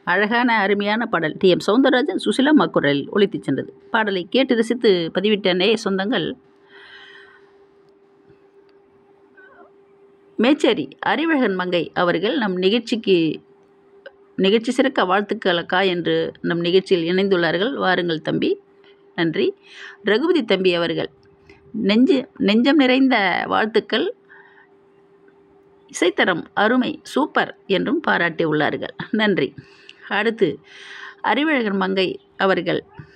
அழகான அருமையான பாடல் டி எம் சௌந்தரராஜன் சுசிலம்மா குரலில் ஒலித்துச் சென்றது பாடலை கேட்டு ரசித்து பதிவிட்ட நேய சொந்தங்கள் மேச்சேரி அறிவழகன் மங்கை அவர்கள் நம் நிகழ்ச்சிக்கு நிகழ்ச்சி சிறக்க வாழ்த்துக்களக்கா என்று நம் நிகழ்ச்சியில் இணைந்துள்ளார்கள் வாருங்கள் தம்பி நன்றி ரகுபதி தம்பி அவர்கள் நெஞ்சு நெஞ்சம் நிறைந்த வாழ்த்துக்கள் இசைத்தரம் அருமை சூப்பர் என்றும் பாராட்டி உள்ளார்கள் நன்றி அடுத்து அறிவழகன் மங்கை அவர்கள்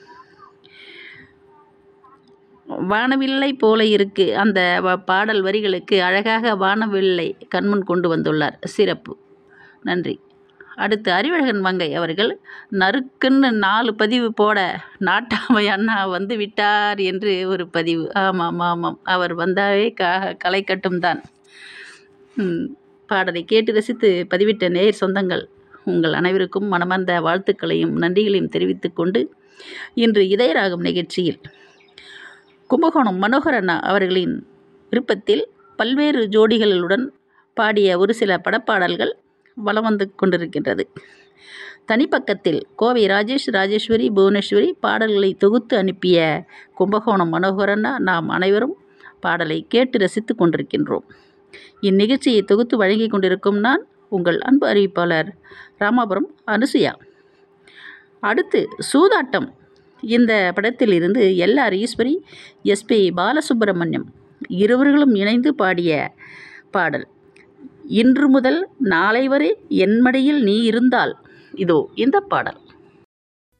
வானவில்லை போல இருக்கு அந்த வ- பாடல் வரிகளுக்கு அழகாக வானவில்லை கண்முன் கொண்டு வந்துள்ளார் சிறப்பு நன்றி அடுத்து அறிவழகன் மங்கை அவர்கள் நறுக்குன்னு நாலு பதிவு போட நாட்டாமை அண்ணா வந்து விட்டார் என்று ஒரு பதிவு ஆமாம் ஆமாம் அவர் வந்தாவே க களை கட்டும் தான் ம், பாடலை கேட்டு ரசித்து பதிவிட்ட நேயர் சொந்தங்கள் உங்கள் அனைவருக்கும் மனமார்ந்த வாழ்த்துக்களையும் நன்றிகளையும் தெரிவித்துக் கொண்டு இன்று இதயராகம் நிகழ்ச்சியில் கும்பகோணம் மனோகரண்ணா அவர்களின் விருப்பத்தில் பல்வேறு ஜோடிகளுடன் பாடிய ஒரு சில படப்பாடல்கள் வலம் வந்து கொண்டிருக்கின்றது தனிப்பக்கத்தில் கோவை ராஜேஷ் ராஜேஸ்வரி புவனேஸ்வரி பாடல்களை தொகுத்து அனுப்பிய கும்பகோணம் மனோகரண்ணா நாம் அனைவரும் பாடலை கேட்டு ரசித்து கொண்டிருக்கின்றோம் இந்நிகழ்ச்சியை தொகுத்து வழங்கி கொண்டிருக்கும் நான் உங்கள் அன்பு அறிவிப்பாளர் ராமாபுரம் அனுசுயா அடுத்து சூதாட்டம் இந்த படத்தில் இருந்து எல்ஆர் ஈஸ்வரி எஸ்பி பாலசுப்ரமணியம் இருவர்களும் இணைந்து பாடிய பாடல் இன்று முதல் நாளை வரை என் மடியில் நீ இருந்தால் இதோ இந்த பாடல்